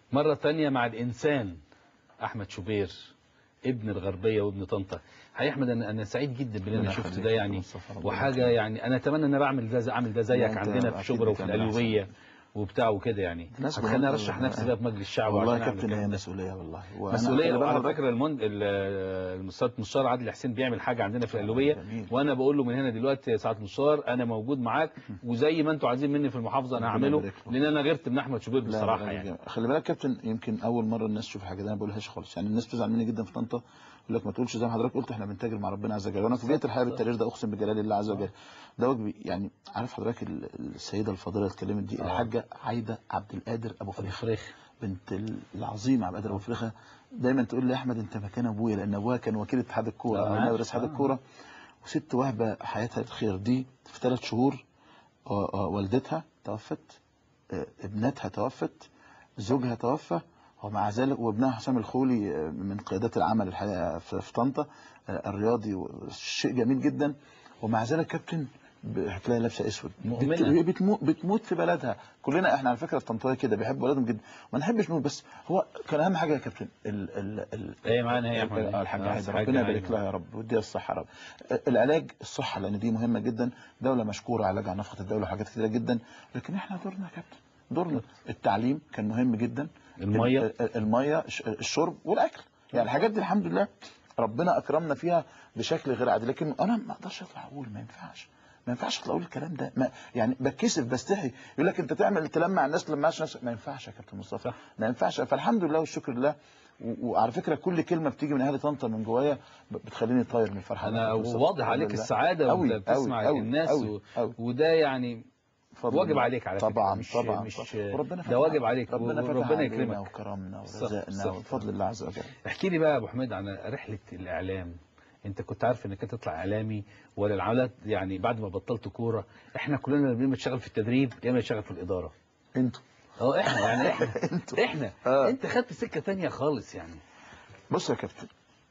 مرة تانية مع الإنسان أحمد شوبير ابن الغربية وابن طنطا حقيقة أحمد أنا أنا سعيد جدا باللي أنا ربنا شفته يخليك ده يا يعني مصطفى، ربنا وحاجة يخليك. يعني أنا أتمنى أن أنا بعمل ده أعمل ده زيك لا، أنت عندنا في أكيد شبرا وفي بتعمل أحسن. الألوية وبتاع وكده يعني الناس هتخليني مهمة أرشح والله. نفسي بقى في مجلس الشعب والله وعشان يا أعمل كابتن الكلام هي ده. مسؤوليه والله وأنا- مسؤولية خلي بالك وعلى حضرتك- فكرة المن... ال- المستشار المستشار عادل حسين بيعمل حاجة عندنا في الألوية جميل. وأنا بقول له من هنا دلوقتي ساعة مستشار أنا موجود معاك وزي ما أنتوا عايزين مني في المحافظة أنا ربنا هعمله يبارك له. لأن أنا غيرت من أحمد شوبير لا، بصراحة لا، يعني خلي بالك كابتن يمكن اول مره الناس تشوف حاجه ده انا ما بقولهاش خالص يعني الناس بتزعل مني جدا في طنطا يقول لك ما تقولش زي ما حضرتك قلت احنا بنتاجر مع ربنا عز وجل وانا فوجئت الحقيقه بالتقرير ده اقسم بجلال الله عز وجل ده واجبي يعني عارف حضرتك ال- السيده الفاضله اللي اتكلمت دي آه. الحاجه عايده عبد القادر ابو أبو فريخ فريخ بنت العظيم عبد القادر ابو فريخه دايما تقول لي يا احمد انت مكان ابويا لان ابوها كان وكيل اتحاد الكوره آه، او نائب رئيس اتحاد آه. الكوره وست وهبه حياتها الخير دي في ثلاث شهور آه، آه، والدتها توفت آه، ابنتها توفت زوجها توفى ومع ذلك وابنها حسام الخولي آه، من قيادات العمل الحقيقه في في طنطا آه، الرياضي شيء جميل جدا ومع ذلك كابتن ب- هتلاقي لابسه اسود مؤمنة. بت- هي بتموت بتموت في بلدها كلنا احنا على فكره الطنطاويه كده بيحبوا بلدهم جدا ما نحبش نموت بس هو كان اهم حاجه يا كابتن ال ال ال ايه معانا ايه يا احمد اه الحاجه آه، عايده الحاجة ربنا يبارك عايدة. لها يا رب ويديها الصحه يا رب آه، العلاج الصحه لان دي مهمه جدا دوله مشكوره علاج عن نفقه الدوله وحاجات كتيره جدا لكن احنا دورنا يا كابتن دورنا التعليم كان مهم جدا المية. ال- ال- الميه الش- الشرب والاكل يعني الحاجات دي الحمد لله ربنا اكرمنا فيها بشكل غير عادي لكن انا ما اقدرش اطلع اقول ما ينفعش ما ينفعش اطلع اقول الكلام ده ما يعني بتكسف بستحي يقول لك انت تعمل تلمع الناس تلمعش نفسك ما ينفعش يا كابتن مصطفى صح. ما ينفعش فالحمد لله والشكر لله و- وعلى فكره كل كلمه بتيجي من اهل طنطا من جوايا ب- بتخليني طاير من الفرحه انا يا كابتن مصطفى. واضح الحمد عليك لله. السعاده أوي، وانت بتسمع أوي، أوي، الناس أوي، و... أوي. وده يعني بفضل واجب الله. عليك على فكرة، طبعا مش- طبعا مش- طبعا. وربنا فتح ده واجب عليك ربنا فتح وربنا علينا يكرمك. وكرمنا صح، ورزقنا صح. بفضل الله عز وجل احكي لي بقى يا ابو حميد عن رحله الاعلام انت كنت عارف انك انت تطلع اعلامي ولا العمليات يعني بعد ما بطلت كوره احنا كلنا لما بنشتغل في التدريب يا اما نشتغل في الاداره انتوا اه احنا يعني احنا انتوا. احنا آه. انت خدت سكه تانية خالص يعني بص يا كابتن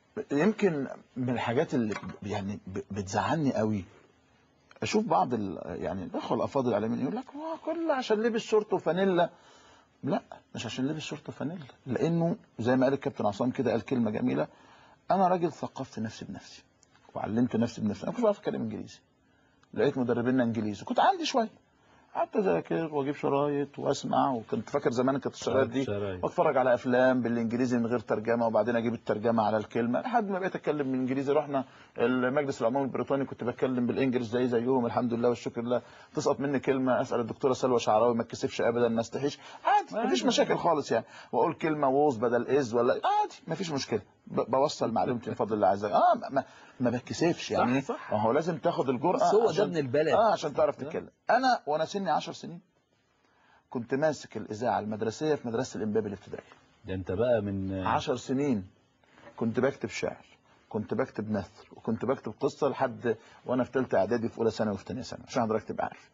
يمكن من الحاجات اللي ب- يعني ب- بتزعلني قوي اشوف بعض ال يعني الاخوه الافاضل الاعلاميين يقول لك هو كل عشان لبس شورت وفانيلا لا مش عشان لبس شورت وفانيلا لانه زي ما قال الكابتن عصام كده قال كلمه جميله انا راجل ثقفت نفسي بنفسي وعلمت نفسي بنفسي انا كنت بعرف اتكلم انجليزي لقيت مدربينا انجليزي كنت عندي شويه قعدت اذاكر واجيب شرايط واسمع وكنت فاكر زمان كانت الشرايط دي شرايط. واتفرج على افلام بالانجليزي من غير ترجمه وبعدين اجيب الترجمه على الكلمه لحد ما بقيت اتكلم بالانجليزي رحنا المجلس العمومي البريطاني كنت بتكلم بالانجليزي زي زيهم الحمد لله والشكر لله تسقط مني كلمه اسال الدكتوره سلوى شعراوي ما اتكسفش ابدا ما استحيش عادي مفيش مشاكل خالص يعني واقول كلمه ووز بدل از ولا عادي مفيش مشكله ب- بوصل معلومتي بفضل الله عز وجل اه ما, ما, ما بتكسفش يعني صح. ما هو لازم تاخد الجرأه بس هو ده عشان- ابن البلد. اه عشان تعرف تتكلم انا وانا سني 10 سنين كنت ماسك الاذاعه المدرسيه في مدرسه الامبابي الابتدائي ده انت بقى من 10 سنين كنت بكتب شعر كنت بكتب نثر وكنت بكتب قصه لحد وانا في ثالثه اعدادي في اولى ثانوي وفي ثانيه ثانوي عشان حضرتك تبقى عارف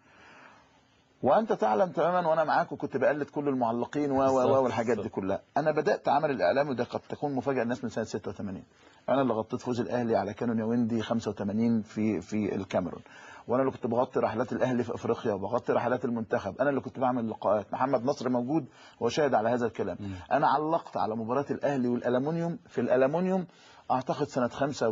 وانت تعلم تماما وانا معاك وكنت بقلد كل المعلقين و و بالظبط، و والحاجات دي بالظبط. كلها انا بدات عمل الاعلام وده قد تكون مفاجاه الناس من سنه 86 انا اللي غطيت فوز الاهلي على كانون ياوندي 85 في في الكاميرون وانا اللي كنت بغطي رحلات الاهلي في افريقيا وبغطي رحلات المنتخب انا اللي كنت بعمل لقاءات محمد نصر موجود وشاهد على هذا الكلام انا علقت على مباراه الاهلي والالومنيوم في الالومنيوم اعتقد سنه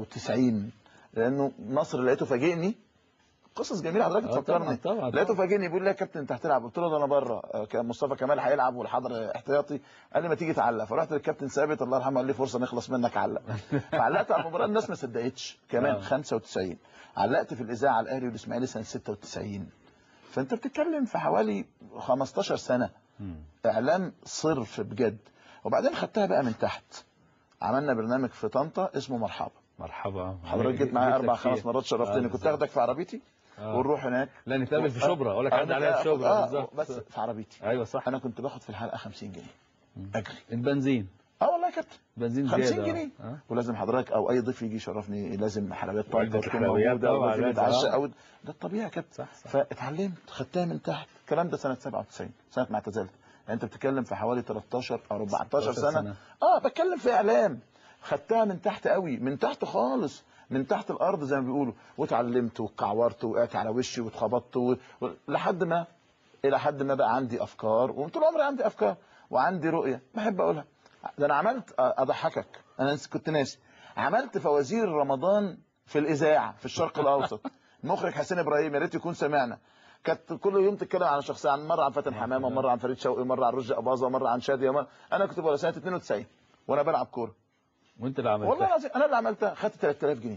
95 لانه نصر لقيته فاجئني قصص جميله حضرتك آه، تفكرني طبعاً، طبعاً، لقيته طبعاً. فاجئني بيقول لي يا كابتن انت هتلعب قلت له ده انا بره آه، كان مصطفى كمال هيلعب والحضر احتياطي قال لي ما تيجي تعلق فرحت للكابتن ثابت الله يرحمه قال لي فرصه نخلص منك علق فعلقت على المباراه الناس ما صدقتش كمان آه. 95 علقت في الاذاعه على الاهلي والاسماعيلي سنه 96 فانت بتتكلم في حوالي 15 سنه مم. اعلام صرف بجد وبعدين خدتها بقى من تحت عملنا برنامج في طنطا اسمه مرحبا مرحبا حضرتك جيت معايا لك اربع كتير. خمس مرات شرفتني آه، كنت بالظبط. اخدك في عربيتي آه. ونروح هناك لا نتقابل في شبرا اقول لك عدى عليا في شبرا آه بالظبط بس في عربيتي ايوه صح انا كنت باخد في الحلقه 50 جنيه اجري البنزين اه والله يا كابتن بنزين 50 زياده جنيه آه. ولازم حضرتك او اي ضيف يجي يشرفني لازم حلويات وعلبة طنطا تكون الحلويات موجوده طبعاً، ولازم لازم، يتعشى آه. او ده الطبيعي يا كابتن صح صح فاتعلمت خدتها من تحت الكلام ده سنه 97 سنه ما اعتزلت يعني انت بتتكلم في حوالي 13 او 14 13 سنه, سنة. اه بتكلم في اعلام خدتها من تحت قوي من تحت خالص من تحت الارض زي ما بيقولوا واتعلمت واتكعورت وقعت على وشي واتخبطت و... و... لحد ما الى حد ما بقى عندي افكار وطول عمري عندي افكار وعندي رؤيه بحب اقولها ده انا عملت اضحكك انا نس- كنت ناسي عملت فوازير رمضان في الاذاعه في الشرق الاوسط المخرج حسين ابراهيم يا ريت يكون سمعنا كانت كل يوم تتكلم عن شخصيه عن مره عن فاتن حمامه مره عن فريد شوقي مره عن رشدي اباظه مره عن شاديه مره انا كنت بقول سنه 92 وانا بلعب كوره وانت اللي عملتها والله العظيم انا اللي عملتها خدت 3000 جنيه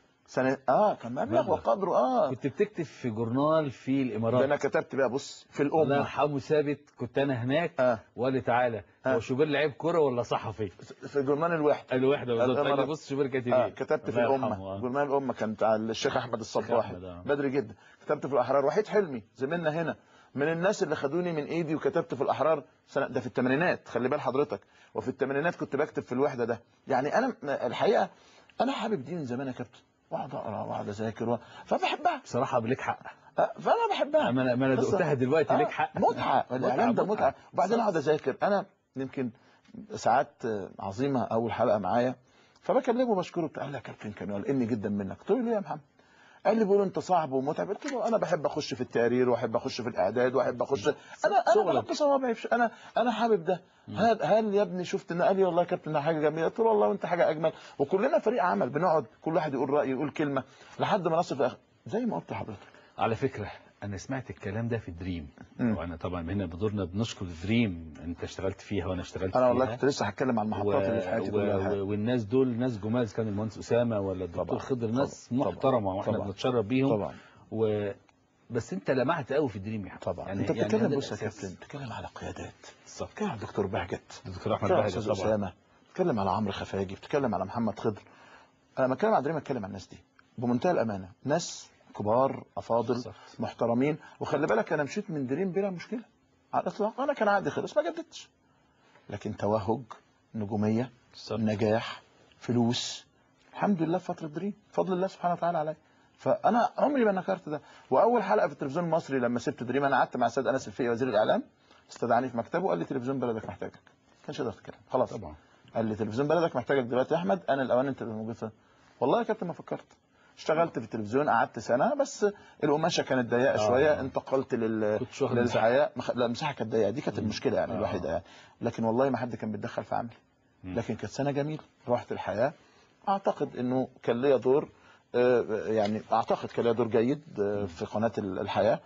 سنه اه كان مبلغ مبلغ. وقدره اه كنت بتكتب في جورنال في ده الامارات انا كتبت بقى بص في الله الامه يرحمه ثابت كنت انا هناك اه وقال لي تعالى آه. هو شوبير لعيب كوره ولا صحفي؟ في جورنال الواحد الوحده بالظبط قال لي الإمارات. بص شوبير كاتب اه ايه كتبت في الله الامه يرحمه، آه. جورنال الامه كان بتاع الشيخ احمد الصباحي أحمد، آه. بدري جدا كتبت في الاحرار وحيد حلمي زميلنا هنا من الناس اللي خدوني من ايدي وكتبت في الاحرار سنة ده في الثمانينات خلي بال حضرتك وفي الثمانينات كنت بكتب في الوحده ده يعني انا الحقيقه انا حابب دي من زمان يا كابتن واقعد اقرا واقعد اذاكر و... فبحبها بصراحه ليك حق آه، فانا بحبها اما انا ما انا بس- دقتها دلوقتي آه، ليك حق متعه الاعلام ده متعة. متعه وبعدين اقعد اذاكر انا يمكن ساعات آه، عظيمه اول حلقه معايا فبكلمه بشكره قال لي يا كابتن كان قلقني جدا منك قلت له ليه يا محمد قال لي بيقولوا انت صعب ومتعب قلت له انا بحب اخش في التقرير واحب اخش في الاعداد واحب اخش انا انا شغلك. بحط صوابعي في ش- انا انا حابب ده هل هل يا ابني شفت ان قال لي والله يا كابتن ده حاجه جميله قلت له والله وانت حاجه اجمل وكلنا فريق عمل بنقعد كل واحد يقول رايه يقول كلمه لحد ما نصل في الاخر زي ما قلت لحضرتك على فكره انا سمعت الكلام ده في دريم مم. وانا طبعا هنا بدورنا بنشكر دريم انت اشتغلت فيها وانا اشتغلت انا فيها والله كنت لسه هتكلم على المحطات اللي في حياتي و... كلها و... الحقيقة. والناس دول ناس جمال كان المهندس اسامه ولا الدكتور طبعا، خضر ناس طبعا، محترمه واحنا طبعا. بنتشرف بيهم طبعا و... بس انت لمعت قوي في دريم يا حبيبي. طبعا يعني انت يعني بتتكلم هذا بص يا الأساس. كابتن بتتكلم على قيادات بالظبط بتتكلم على الدكتور بهجت الدكتور احمد بتتكلم على بهجت استاذ طبعا اسامه بتتكلم على عمرو خفاجي بتتكلم على محمد خضر انا لما اتكلم على دريم اتكلم عن الناس دي بمنتهى الامانه ناس كبار افاضل بالظبط. محترمين وخلي بالك انا مشيت من دريم بلا مشكله على الاطلاق انا كان عقدي خلص ما جددتش لكن توهج نجوميه بالظبط. نجاح فلوس الحمد لله في فتره دريم فضل الله سبحانه وتعالى عليا فانا عمري ما نكرت ده واول حلقه في التلفزيون المصري لما سبت دريم انا قعدت مع الاستاذ انس الفقي وزير الاعلام استدعاني في مكتبه وقال لي تلفزيون بلدك محتاجك ما كانش يقدر يتكلم خلاص طبعا قال لي تلفزيون بلدك محتاجك دلوقتي يا احمد انا الاوان انت اللي موجود فيه. والله يا كابتن ما فكرت اشتغلت في التلفزيون قعدت سنه بس القماشه كانت ضيقه آه. شويه انتقلت لل كنتش واخد للحياه مخ... لا المساحه كانت ضيقه دي كانت المشكله يعني آه. الوحيده يعني لكن والله ما حد كان بيتدخل في عملي مم. لكن كانت سنه جميله رحت الحياه اعتقد انه كان ليا دور آه، يعني اعتقد كان ليا دور جيد آه، في قناه ال- الحياه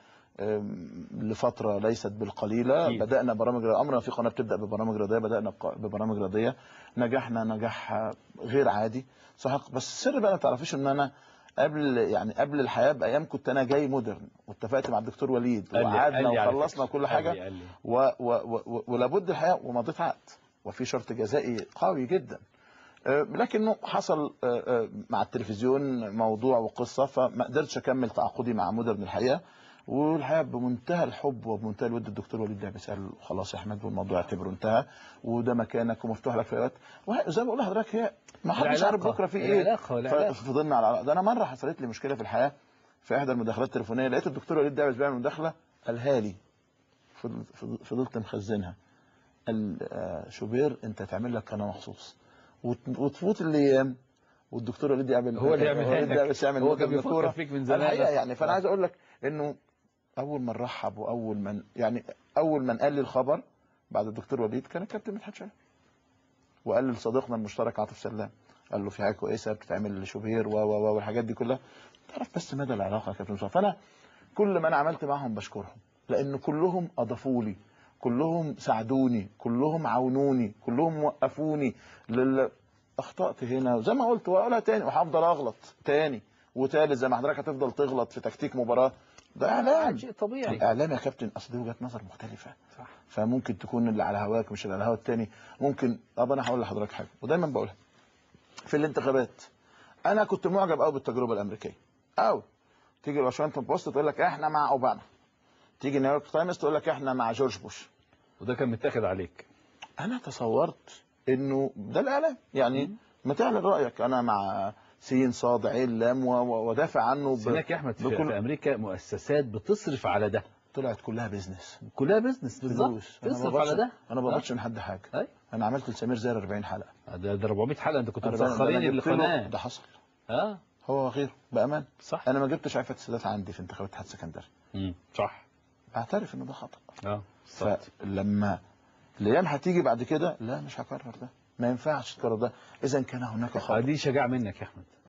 آم، لفتره ليست بالقليله أكيد. بدانا برامج عمرنا في قناه بتبدا ببرامج رياضيه بدانا بق- ببرامج رياضيه نجحنا نجاح آه، غير عادي صح بس السر بقى ما تعرفيش ان انا قبل يعني قبل الحياه بايام كنت انا جاي مودرن واتفقت مع الدكتور وليد قال لي- قال وقعدنا لي على وخلصنا فكرة. كل قال حاجه لي- قال لي. و و و ولابد الحقيقه ومضيت عقد وفي شرط جزائي قوي جدا آه، لكنه حصل آه، آه، مع التلفزيون موضوع وقصه فما قدرتش اكمل تعاقدي مع مودرن الحقيقه والحقيقه بمنتهى الحب وبمنتهى الود الدكتور وليد لعبس قال خلاص يا احمد والموضوع اعتبره انتهى وده مكانك ومفتوح لك في اي وقت وزي ما بقول لحضرتك هي ما حدش عارف العلاقة- بكره في ايه العلاقة والعلاقة. ففضلنا على العلاقة. ده انا مره حصلت لي مشكله في الحياه في احدى المداخلات التليفونيه لقيت الدكتور وليد دعبس بيعمل مداخله قالها لي فضل- فضل- فضلت مخزنها قال آه، شوبير انت تعمل لك قناه مخصوص وت- وتفوت الايام والدكتور وليد يعمل هو اللي يعملها وليد لك. دعبس يعمل هو كان مداخلة بيفكر كورة. فيك من زمان الحقيقه بس. يعني فانا آه. عايز اقول لك انه اول من رحب واول من يعني اول من قال لي الخبر بعد الدكتور وليد كان الكابتن مدحت شاهين وقال لصديقنا المشترك عاطف سلام قال له في حاجه كويسه بتتعمل لشوبير و و و والحاجات دي كلها تعرف بس مدى العلاقه يا كابتن مصطفى فانا كل ما انا عملت معهم بشكرهم لان كلهم اضافوا لي كلهم ساعدوني كلهم عاونوني كلهم وقفوني لل... اخطات هنا زي ما قلت واقولها تاني وهفضل اغلط تاني وتالت زي ما حضرتك هتفضل تغلط في تكتيك مباراه ده اعلام شيء طبيعي الاعلام يا كابتن اصل دي وجهات نظر مختلفه صح فممكن تكون اللي على هواك مش اللي على هوا التاني ممكن طب انا هقول لحضرتك حاجه ودايما بقولها في الانتخابات انا كنت معجب قوي بالتجربه الامريكيه قوي تيجي الواشنطن بوست تقول لك احنا مع اوباما تيجي نيويورك تايمز تقول لك احنا مع جورج بوش وده كان متاخد عليك انا تصورت انه ده الاعلام يعني ما تعلن رايك انا مع سين صاد عين لام و- و- ودافع عنه بس ب... هناك يا احمد في, بكل- في امريكا مؤسسات بتصرف على ده طلعت كلها بيزنس كلها بزنس بالظبط فلوس انا ما تصرف بقبضش على ده انا ما بقبضش من حد حاجه أي. انا عملت لسمير زاهر 40 حلقه ده, ده 400 حلقه انت كنت أنا بقى- مسخرين أنا جبت له- القناه ده حصل اه هو غيره بامان صح انا ما جبتش عفه السادات عندي في انتخابات الاتحاد السكندري مم. صح اعترف انه ده خطا اه بالظبط فلما الايام هتيجي بعد كده لا مش هكرر ده ما ينفعش تكرر ده اذا كان هناك آه، خطا دي شجاعه منك يا احمد